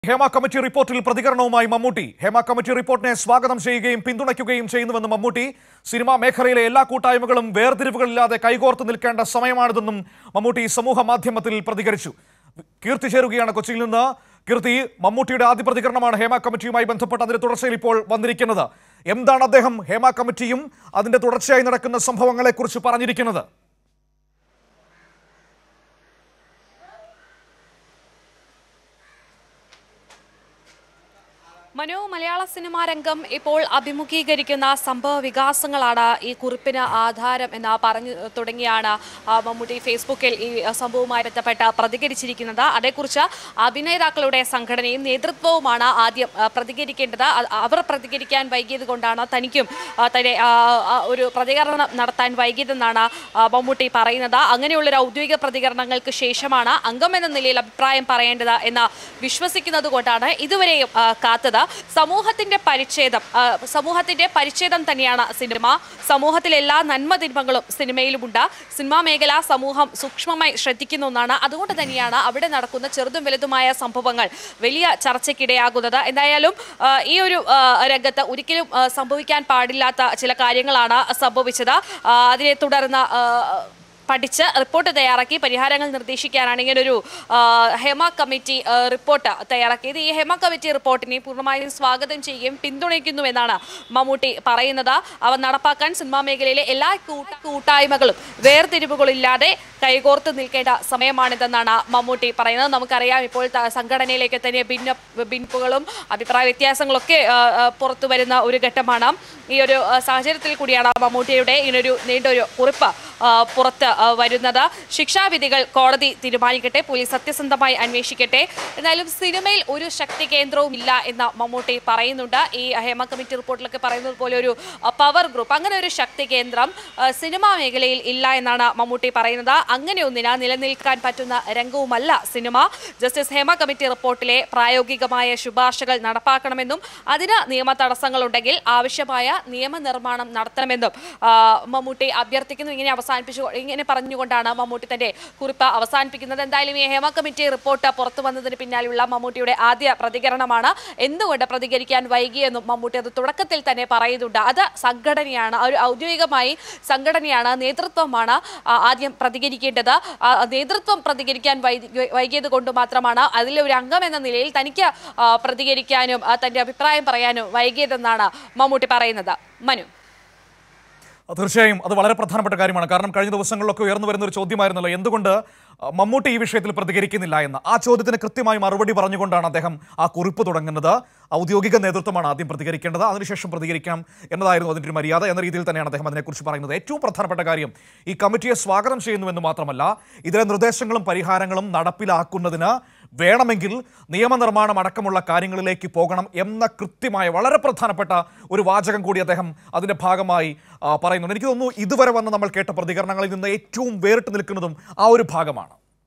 Hema committee റിപ്പോർട്ടിൽ പ്രതികരണവുമായി Mammootty Hema committee റിപ്പോർട്ടിനെ സ്വാഗതം ചെയ്യുകയും പിന്തുണയ്ക്കുകയും ചെയ്യുന്നുവെന്ന് മമ്മൂട്ടി സിനിമാ മേഖലയിലെ എല്ലാ കൂട്ടായ്മകളും വേർതിരിവുകളില്ലാതെ കൈകോർത്ത് നിൽക്കേണ്ട സമയമാണിതെന്നും മമ്മൂട്ടി സമൂഹ മാധ്യമത്തിൽ പ്രതികരിച്ചു കീർത്തി ചേരുകയാണ് കൊച്ചിയിൽ നിന്ന് കീർത്തി മമ്മൂട്ടിയുടെ ആദ്യ പ്രതികരണമാണ് ഹേമ കമ്മിറ്റിയുമായി ബന്ധപ്പെട്ട് അതിന്റെ തുടർച്ചയിൽ ഇപ്പോൾ വന്നിരിക്കുന്നത് എന്താണ് അദ്ദേഹം ഹേമ കമ്മിറ്റിയും അതിന്റെ തുടർച്ചയായി നടക്കുന്ന സംഭവങ്ങളെക്കുറിച്ച് പറഞ്ഞിരിക്കുന്നത് മനു മലയാള സിനിമാ രംഗം ഇപ്പോൾ അഭിമുഖീകരിക്കുന്ന സംഭവ വികാസങ്ങളാണ് ഈ കുറിപ്പിന് ആധാരം എന്ന് പറഞ്ഞു തുടങ്ങിയാണ് ആ, മമ്മൂട്ടി ഫേസ്ബുക്കിൽ ഈ സംഭവവുമായി ബന്ധപ്പെട്ട് പ്രതികരിച്ചിരിക്കുന്നത് അതേക്കുറിച്ച് അഭിനേതാക്കളുടെ സംഘടനയും നേതൃത്വവുമാണ് ആദ്യം ആ, പ്രതികരിക്കേണ്ടത് അ- അവർ പ്രതികരിക്കാൻ വൈകിയത് കൊണ്ടാണ് തനിക്കും ആ, തന്നെ ആ, ആ, ഒരു പ്രതികരണം നടത്താൻ വൈകിയതെന്നാണ് ആ, മമ്മൂട്ടി പറയുന്നത് അങ്ങനെയുള്ളൊരു ഔദ്യോഗിക പ്രതികരണങ്ങൾക്ക് ശേഷമാണ് അംഗം എന്ന നിലയിൽ അഭിപ്രായം പറയേണ്ടത് എന്ന് വിശ്വസിക്കുന്നത് കൊണ്ടാണ് ഇതുവരെയും ആ, കാത്തത് സമൂഹത്തിന്റെ പരിച്ഛേദം ആ, സമൂഹത്തിന്റെ പരിച്ഛേദം തന്നെയാണ് സിനിമ സമൂഹത്തിലെ എല്ലാ നന്മ തിന്മകളും സിനിമയിലുമുണ്ട് സിനിമാ മേഖല സമൂഹം സൂക്ഷ്മമായി ശ്രദ്ധിക്കുന്ന ഒന്നാണ് അതുകൊണ്ട് തന്നെയാണ് അവിടെ നടക്കുന്ന ചെറുതും വലുതുമായ സംഭവങ്ങൾ വലിയ ചർച്ചയ്ക്കിടയാകുന്നത് എന്തായാലും ആ, ഈ ഒരു ആ, രംഗത്ത് ഒരിക്കലും ആ, സംഭവിക്കാൻ പാടില്ലാത്ത ചില കാര്യങ്ങളാണ് സംഭവിച്ചത് ആ, അതിനെ തുടർന്ന് ആ, പഠിച്ച് റിപ്പോർട്ട് തയ്യാറാക്കി പരിഹാരങ്ങൾ നിർദ്ദേശിക്കാനാണ് ഇങ്ങനൊരു ആ, ഹെമ കമ്മിറ്റി ആ, റിപ്പോർട്ട് തയ്യാറാക്കിയത് ഈ ഹെമ കമ്മിറ്റി റിപ്പോർട്ടിനെ പൂർണ്ണമായും സ്വാഗതം ചെയ്യുകയും പിന്തുണയ്ക്കുന്നുവെന്നാണ് മമ്മൂട്ടി പറയുന്നത് അവ നടപ്പാക്കാൻ സിനിമാ മേഖലയിലെ എല്ലാ കൂട്ട- കൂട്ടായ്മകളും വേർതിരിവുകളില്ലാതെ കൈകോർത്ത് നിൽക്കേണ്ട സമയമാണിതെന്നാണ് മമ്മൂട്ടി പറയുന്നത് നമുക്കറിയാം ഇപ്പോൾ ത- സംഘടനയിലേക്ക് തന്നെ ഭിന്ന ഭിന്നിപ്പുകളും അഭിപ്രായ വ്യത്യാസങ്ങളൊക്കെ ആ, ആ, പുറത്തു വരുന്ന ഒരു ഘട്ടമാണ് ഈ ഒരു ആ, സാഹചര്യത്തിൽ കൂടിയാണ് മമ്മൂട്ടിയുടെ ഇങ്ങനൊരു നീണ്ടൊരു കുറിപ്പ് ആ, പുറത്ത് ആ, വരുന്നത് ശിക്ഷാവിധികൾ കോടതി തീരുമാനിക്കട്ടെ പോലീസ് സത്യസന്ധമായി അന്വേഷിക്കട്ടെ എന്നാലും സിനിമയിൽ ഒരു ശക്തി കേന്ദ്രവും ഇല്ല എന്ന് മമ്മൂട്ടി പറയുന്നുണ്ട് ഈ ഹേമ കമ്മിറ്റി റിപ്പോർട്ടിലൊക്കെ പറയുന്നത് പോലെ ഒരു പവർ ഗ്രൂപ്പ് അങ്ങനെ ഒരു ശക്തി കേന്ദ്രം ആ, സിനിമാ മേഖലയിൽ ഇല്ല എന്നാണ് മമ്മൂട്ടി പറയുന്നത് അങ്ങനെ ഒന്നിന് നിലനിൽക്കാൻ പറ്റുന്ന രംഗവുമല്ല സിനിമ ജസ്റ്റിസ് ഹേമ കമ്മിറ്റി റിപ്പോർട്ടിലെ പ്രായോഗികമായ ശുപാർശകൾ നടപ്പാക്കണമെന്നും അതിന് നിയമ തടസ്സങ്ങളുണ്ടെങ്കിൽ ആവശ്യമായ നിയമനിർമ്മാണം നടത്തണമെന്നും ആ, മമ്മൂട്ടി അഭ്യർത്ഥിക്കുന്നു ഇങ്ങനെ അവസാനിപ്പിച്ചു ഇങ്ങനെ പറഞ്ഞുകൊണ്ടാണ് മമ്മൂട്ടി തന്റെ കുറിപ്പ് അവസാനിപ്പിക്കുന്നത് എന്തായാലും ഈ ഹേമ കമ്മിറ്റി റിപ്പോർട്ട് പുറത്തു വന്നതിന് പിന്നാലെയുള്ള മമ്മൂട്ടിയുടെ ആദ്യ പ്രതികരണമാണ് എന്തുകൊണ്ട് പ്രതികരിക്കാൻ വൈകിയെന്നും മമ്മൂട്ടി അത് തുടക്കത്തിൽ തന്നെ പറയുന്നുണ്ട് അത് സംഘടനയാണ് ഒരു ഔദ്യോഗികമായി സംഘടനയാണ് നേതൃത്വമാണ് ആ, ആദ്യം പ്രതികരിക്കേണ്ടത് ആ, നേതൃത്വം പ്രതികരിക്കാൻ വൈകി- വൈകിയത് കൊണ്ട് മാത്രമാണ് അതിലെ ഒരു അംഗം എന്ന നിലയിൽ തനിക്ക് ആ, പ്രതികരിക്കാനും ആ, തന്റെ അഭിപ്രായം പറയാനും വൈകിയതെന്നാണ് മമ്മൂട്ടി പറയുന്നത് മനു തീർച്ചയായും അത് വളരെ പ്രധാനപ്പെട്ട കാര്യമാണ് കാരണം കഴിഞ്ഞ ദിവസങ്ങളിലൊക്കെ ഉയർന്നു വരുന്ന ഒരു ചോദ്യമായിരുന്നല്ലോ എന്തുകൊണ്ട് ആ, മമ്മൂട്ടി ഈ വിഷയത്തിൽ പ്രതികരിക്കുന്നില്ല എന്ന് ആ ചോദ്യത്തിന് കൃത്യമായി മറുപടി പറഞ്ഞുകൊണ്ടാണ് അദ്ദേഹം ആ കുറിപ്പ് തുടങ്ങുന്നത് ഔദ്യോഗിക നേതൃത്വമാണ് ആദ്യം പ്രതികരിക്കേണ്ടത് അതിനുശേഷം പ്രതികരിക്കാം എന്നതായിരുന്നു അതിൻ്റെ ഒരു മര്യാദ എന്ന രീതിയിൽ തന്നെയാണ് അദ്ദേഹം അതിനെക്കുറിച്ച് പറയുന്നത് ഏറ്റവും പ്രധാനപ്പെട്ട കാര്യം ഈ കമ്മിറ്റിയെ സ്വാഗതം ചെയ്യുന്നുവെന്ന് മാത്രമല്ല ഇതിലെ നിർദ്ദേശങ്ങളും പരിഹാരങ്ങളും നടപ്പിലാക്കുന്നതിന് വേണമെങ്കിൽ നിയമനിർമ്മാണം അടക്കമുള്ള കാര്യങ്ങളിലേക്ക് പോകണം എന്ന കൃത്യമായ വളരെ പ്രധാനപ്പെട്ട ഒരു വാചകം കൂടി അദ്ദേഹം അതിന്റെ ഭാഗമായി ആ, പറയുന്നുണ്ട് എനിക്ക് തോന്നുന്നു ഇതുവരെ വന്ന് നമ്മൾ കേട്ട പ്രതികരണങ്ങളിൽ നിന്ന് ഏറ്റവും വേറിട്ട് നിൽക്കുന്നതും ആ ഒരു ഭാഗമാണ്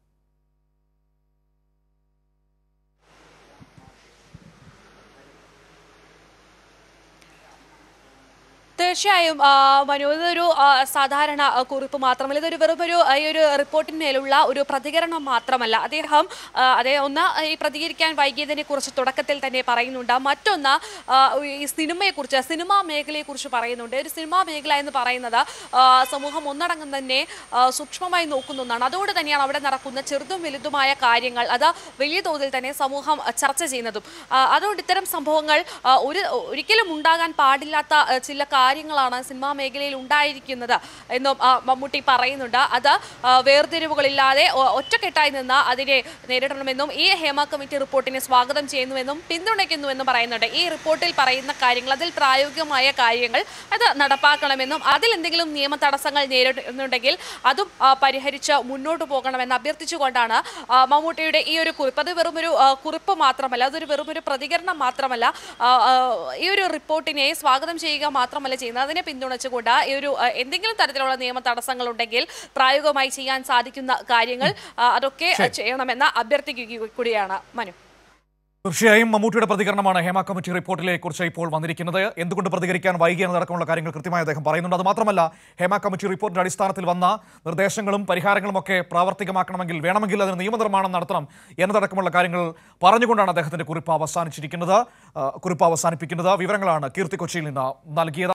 തീർച്ചയായും ആ, മനു ഇതൊരു ആ, സാധാരണ ആ, കുറിപ്പ് മാത്രമല്ല ഇതൊരു വെറും ഒരു ആ, ഈ ഒരു റിപ്പോർട്ടിന്മേലുള്ള ഒരു പ്രതികരണം മാത്രമല്ല അദ്ദേഹം ആ, അതേ ഒന്ന് ഈ പ്രതികരിക്കാൻ വൈകിയതിനെ കുറിച്ച് തുടക്കത്തിൽ തന്നെ പറയുന്നുണ്ട് മറ്റൊന്ന് ആ, ഈ സിനിമയെക്കുറിച്ച് സിനിമാ മേഖലയെക്കുറിച്ച് പറയുന്നുണ്ട് ഒരു സിനിമാ മേഖല എന്ന് പറയുന്നത് ആ, സമൂഹം ഒന്നടങ്കം തന്നെ ആ, സൂക്ഷ്മമായി നോക്കുന്ന ഒന്നാണ് അതുകൊണ്ട് തന്നെയാണ് അവിടെ നടക്കുന്ന ചെറുതും വലുതുമായ കാര്യങ്ങൾ അത് വലിയ തോതിൽ തന്നെ സമൂഹം ആ, ചർച്ച ചെയ്യുന്നതും ആ, അതുകൊണ്ട് ഇത്തരം സംഭവങ്ങൾ ആ, ഒരു ഒരിക്കലും ഉണ്ടാകാൻ പാടില്ലാത്ത ആ, ചില കാര്യങ്ങളാണ് സിനിമാ മേഖലയിൽ ഉണ്ടായിരിക്കുന്നത് എന്നും ആ, മമ്മൂട്ടി പറയുന്നുണ്ട് അത് ആ, വേർതിരിവുകളില്ലാതെ ഒ- ഒറ്റക്കെട്ടായി നിന്ന് അതിനെ നേരിടണമെന്നും ഈ ഹേമ കമ്മിറ്റി റിപ്പോർട്ടിനെ സ്വാഗതം ചെയ്യുന്നുവെന്നും പിന്തുണയ്ക്കുന്നുവെന്നും പറയുന്നുണ്ട് ഈ റിപ്പോർട്ടിൽ പറയുന്ന കാര്യങ്ങൾ അതിൽ പ്രായോഗികമായ കാര്യങ്ങൾ അത് നടപ്പാക്കണമെന്നും അതിൽ എന്തെങ്കിലും നിയമ തടസ്സങ്ങൾ നേരിടുന്നുണ്ടെങ്കിൽ അതും ആ, പരിഹരിച്ച് മുന്നോട്ട് പോകണമെന്ന് അഭ്യർത്ഥിച്ചുകൊണ്ടാണ് ആ, മമ്മൂട്ടിയുടെ ഈ ഒരു കുറിപ്പ് അത് വെറും ഒരു ആ, കുറിപ്പ് മാത്രമല്ല അതൊരു വെറും ഒരു പ്രതികരണം മാത്രമല്ല ആ, ആ, ഈ ഒരു റിപ്പോർട്ടിനെ സ്വാഗതം ചെയ്യുക മാത്രമല്ല ചെയ്യുന്നത് അതിനെ പിന്തുണച്ചുകൊണ്ട് ഈ ഒരു ആ, എന്തെങ്കിലും തരത്തിലുള്ള നിയമ തടസ്സങ്ങൾ ഉണ്ടെങ്കിൽ പ്രായോഗികമായി ചെയ്യാൻ സാധിക്കുന്ന കാര്യങ്ങൾ ആ, അതൊക്കെ ചെയ്യണമെന്ന് അഭ്യർത്ഥിക്കുക കൂടിയാണ് മനു തീർച്ചയായും മമ്മൂട്ടിയുടെ പ്രതികരണമാണ് ഹേമ കമ്മിറ്റി റിപ്പോർട്ടിലെ കുറിച്ച് ഇപ്പോൾ വന്നിരിക്കുന്നത് എന്തുകൊണ്ട് പ്രതികരിക്കാൻ വൈകി എന്നതടക്കമുള്ള കാര്യങ്ങൾ കൃത്യമായി അദ്ദേഹം പറയുന്നുണ്ട് അത് മാത്രമല്ല ഹേമ കമ്മിറ്റി റിപ്പോർട്ടിന്റെ അടിസ്ഥാനത്തിൽ വന്ന നിർദ്ദേശങ്ങളും പരിഹാരങ്ങളും ഒക്കെ പ്രാവർത്തികമാക്കണമെങ്കിൽ വേണമെങ്കിൽ അതിന് നിയമനിർമ്മാണം നടത്തണം എന്നതടക്കമുള്ള കാര്യങ്ങൾ പറഞ്ഞുകൊണ്ടാണ് അദ്ദേഹത്തിന്റെ കുറിപ്പ് അവസാനിച്ചിരിക്കുന്നത് ആ, കുറിപ്പ് അവസാനിപ്പിക്കുന്നത് വിവരങ്ങളാണ് കീർത്തി കൊച്ചിയിൽ നിന്ന് നൽകിയത്